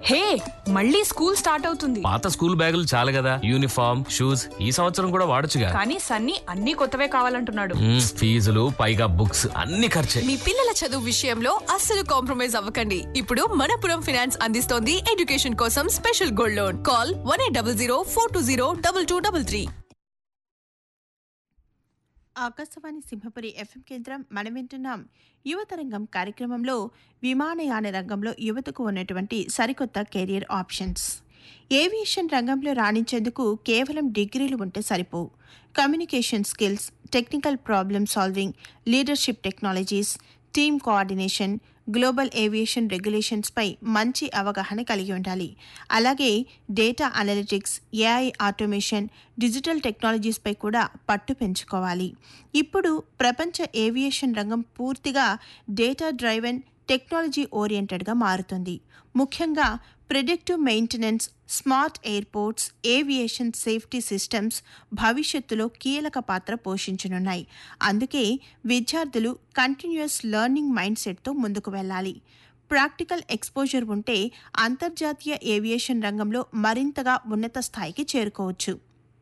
హే మళ్ళీ school start అవుతుంది పాత స్కూల్ బ్యాగులు చాలు కదా యూనిఫామ్ షూస్ ఈ సంవత్సరం కూడా వాడొచ్చుగా కానీ సన్నీ అన్ని కొత్తవే కావాలంటున్నాడు మ్మ్, ఫీజులు పైగా బుక్స్ అన్ని ఖర్చే మీ పిల్లల చదువు విషయంలో అస్సలు కాంప్రమైజ్ అవ్వకండి ఇప్పుడు మనపురం ఫినాన్స్ అందిస్తోంది ఎడ్యుకేషన్ కోసం special gold loan call one eight double zero four two zero double two double three Akashvani Simhapuri FM కేంద్రం మనం వింటున్నాం యువతరంగం కార్యక్రమంలో విమానయాన రంగంలో యువతకు ఉన్నటువంటి సరికొత్త కెరియర్ ఆప్షన్స్ ఏవియేషన్ రంగంలో రాణించేందుకు కేవలం డిగ్రీలు ఉంటే సరిపోవు communication skills technical problem solving leadership technologies team coordination global aviation రెగ్యులేషన్స్పై మంచి అవగాహన కలిగి ఉండాలి అలాగే data analytics AI automation digital టెక్నాలజీస్పై కూడా పట్టు పెంచుకోవాలి ఇప్పుడు ప్రపంచ ఏవియేషన్ రంగం పూర్తిగా డేటా డ్రైవెన్ టెక్నాలజీ ఓరియంటెడ్గా మారుతుంది ముఖ్యంగా predictive maintenance smart airports aviation safety systems భవిష్యత్తులో కీలక పాత్ర పోషించనున్నాయి అందుకే విద్యార్థులు కంటిన్యూస్ లెర్నింగ్ మైండ్ సెట్తో ముందుకు వెళ్ళాలి ప్రాక్టికల్ ఎక్స్పోజర్ ఉంటే అంతర్జాతీయ ఏవియేషన్ రంగంలో మరింతగా ఉన్నత స్థాయికి చేరుకోవచ్చు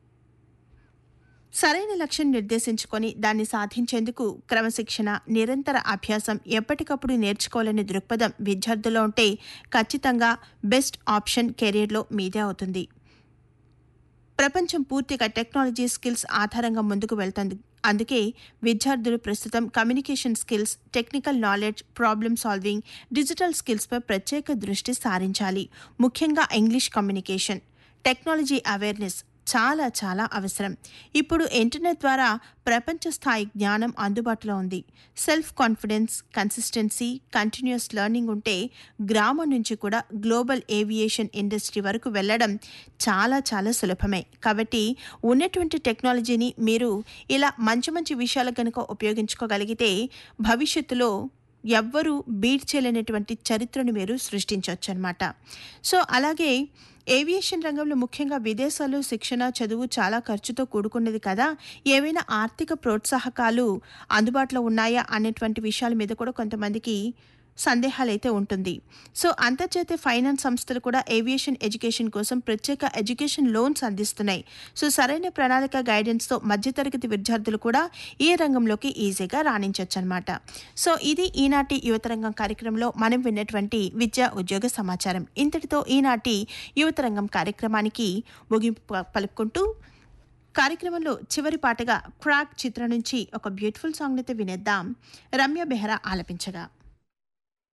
సరైన లక్ష్యం నిర్దేశించుకొని దాన్ని సాధించేందుకు క్రమశిక్షణ నిరంతర అభ్యాసం ఎప్పటికప్పుడు నేర్చుకోవాలనే దృక్పథం విద్యార్థుల్లో ఉంటే ఖచ్చితంగా బెస్ట్ ఆప్షన్ కెరీర్లో మీదే అవుతుంది ప్రపంచం పూర్తిగా టెక్నాలజీ స్కిల్స్ ఆధారంగా ముందుకు వెళ్తుంది అందుకే విద్యార్థులు ప్రస్తుతం communication skills technical knowledge problem solving digital స్కిల్స్పై ప్రత్యేక దృష్టి సారించాలి ముఖ్యంగా ఇంగ్లీష్ కమ్యూనికేషన్ టెక్నాలజీ అవేర్నెస్ చాలా చాలా అవసరం ఇప్పుడు ఇంటర్నెట్ ద్వారా ప్రపంచ స్థాయి జ్ఞానం అందుబాటులో ఉంది self confidence consistency continuous learning ఉంటే గ్రామం నుంచి కూడా గ్లోబల్ ఏవియేషన్ ఇండస్ట్రీ వరకు వెళ్ళడం చాలా చాలా సులభమే కాబట్టి ఉన్నటువంటి టెక్నాలజీని మీరు ఇలా మంచి మంచి విషయాలు కనుక ఉపయోగించుకోగలిగితే భవిష్యత్తులో ఎవ్వరూ బీట్ చేయలేనటువంటి చరిత్రను మీరు సృష్టించవచ్చు అనమాట సో అలాగే ఏవియేషన్ రంగంలో ముఖ్యంగా విదేశాల్లో శిక్షణ చదువు చాలా ఖర్చుతో కూడుకున్నది కదా ఏవైనా ఆర్థిక ప్రోత్సాహకాలు అందుబాటులో ఉన్నాయా అనేటువంటి విషయాల మీద కూడా కొంతమందికి సందేహాలు అయితే ఉంటుంది సో అంతర్జాతీయ ఫైనాన్స్ సంస్థలు కూడా ఏవియేషన్ ఎడ్యుకేషన్ కోసం ప్రత్యేక ఎడ్యుకేషన్ లోన్స్ అందిస్తున్నాయి సో సరైన ప్రణాళిక గైడెన్స్తో మధ్యతరగతి విద్యార్థులు కూడా ఈ రంగంలోకి ఈజీగా రాణించవచ్చు అనమాట సో ఇది ఈనాటి యువతరంగం కార్యక్రమంలో మనం విన్నటువంటి విద్యా ఉద్యోగ సమాచారం ఇంతటితో ఈనాటి యువతరంగం కార్యక్రమానికి ముగింపు ప- పలుకుంటూ కార్యక్రమంలో చివరి పాటగా క్రాక్ చిత్రం నుంచి ఒక బ్యూటిఫుల్ సాంగ్ అయితే వినేద్దాం రమ్య బెహ్రా ఆలపించగా